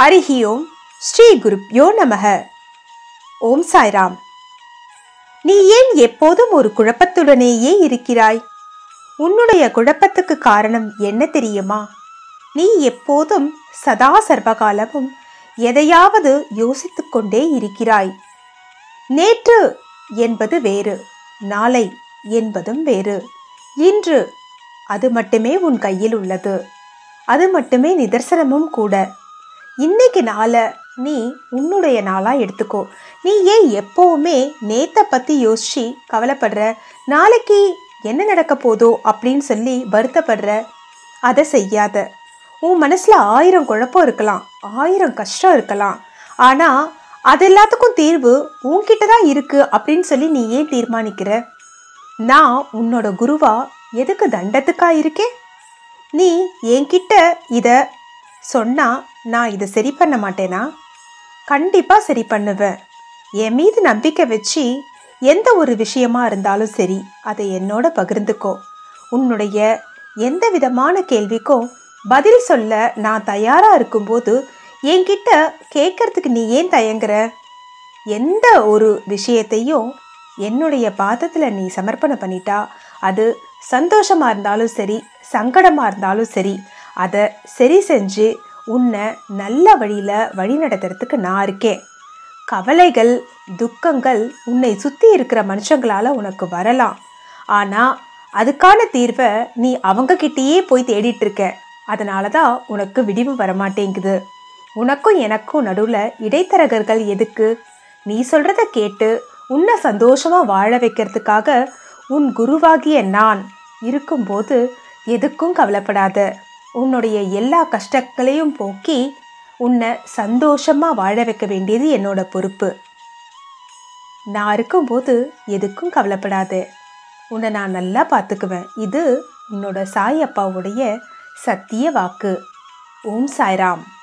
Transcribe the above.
ஹரிஹி ஓம் ஸ்ரீ குருப்யோ நமக ஓம் சாய்ராம் நீ ஏன் எப்போதும் ஒரு குழப்பத்துடனேயே இருக்கிறாய் உன்னுடைய குழப்பத்துக்கு காரணம் என்ன தெரியுமா நீ எப்போதும் சதா சர்வகாலமும் எதையாவது யோசித்துக் கொண்டே இருக்கிறாய் நேற்று என்பது வேறு நாளை என்பதும் வேறு இன்று அது மட்டுமே உன் கையில் உள்ளது அது மட்டுமே நிதர்சனமும் கூட இன்னைக்கு நாளை நீ உன்னுடைய நாளா எடுத்துக்கோ நீ ஏன் எப்போவுமே நேத்தை பற்றி யோசிச்சு கவலைப்படுற நாளைக்கு என்ன நடக்க போதோ அப்படின்னு சொல்லி வருத்தப்படுற அதை செய்யாத உன் மனசில் ஆயிரம் குழப்பம் இருக்கலாம் ஆயிரம் கஷ்டம் இருக்கலாம் ஆனால் அது எல்லாத்துக்கும் தீர்வு உன்கிட்ட தான் இருக்கு அப்படின்னு சொல்லி நீ ஏன் தீர்மானிக்கிற நான் உன்னோட குருவா எதுக்கு தண்டத்துக்கா இருக்கேன் நீ என்கிட்ட இதை சொன்னா நான் இதை சரி பண்ண மாட்டேனா கண்டிப்பாக சரி பண்ணுவேன் என் மீது நம்பிக்கை வச்சு எந்த ஒரு விஷயமா இருந்தாலும் சரி அதை என்னோட பகிர்ந்துக்கோ உன்னுடைய எந்த விதமான கேள்விக்கும் பதில் சொல்ல நான் தயாராக இருக்கும்போது என்கிட்ட கேட்கறதுக்கு நீ ஏன் தயங்குற எந்த ஒரு விஷயத்தையும் என்னுடைய பாதத்தில் நீ சமர்ப்பணம் பண்ணிட்டா அது சந்தோஷமாக இருந்தாலும் சரி சங்கடமாக இருந்தாலும் சரி அதை சரி செஞ்சு உன்னை நல்ல வழியில் வழி நடத்துறதுக்கு நான் இருக்கேன் கவலைகள் துக்கங்கள் உன்னை சுற்றி இருக்கிற மனுஷங்களால் உனக்கு வரலாம் ஆனால் அதுக்கான தீர்வை நீ அவங்கக்கிட்டேயே போய் தேடிட்டு இருக்க அதனால தான் உனக்கு விடிவு வரமாட்டேங்குது உனக்கும் எனக்கும் நடுவில் இடைத்தரகர்கள் எதுக்கு நீ சொல்கிறத கேட்டு உன்னை சந்தோஷமாக வாழ வைக்கிறதுக்காக உன் குருவாகிய நான் இருக்கும்போது எதுக்கும் கவலைப்படாத உன்னுடைய எல்லா கஷ்டங்களையும் போக்கி உன்னை சந்தோஷமாக வாழ வைக்க வேண்டியது என்னோட பொறுப்பு நான் இருக்கும்போது எதுக்கும் கவலைப்படாத உன்னை நான் நல்லா பார்த்துக்குவேன் இது உன்னோட சாய் அப்பாவுடைய சத்திய வாக்கு ஓம் சாய்ராம்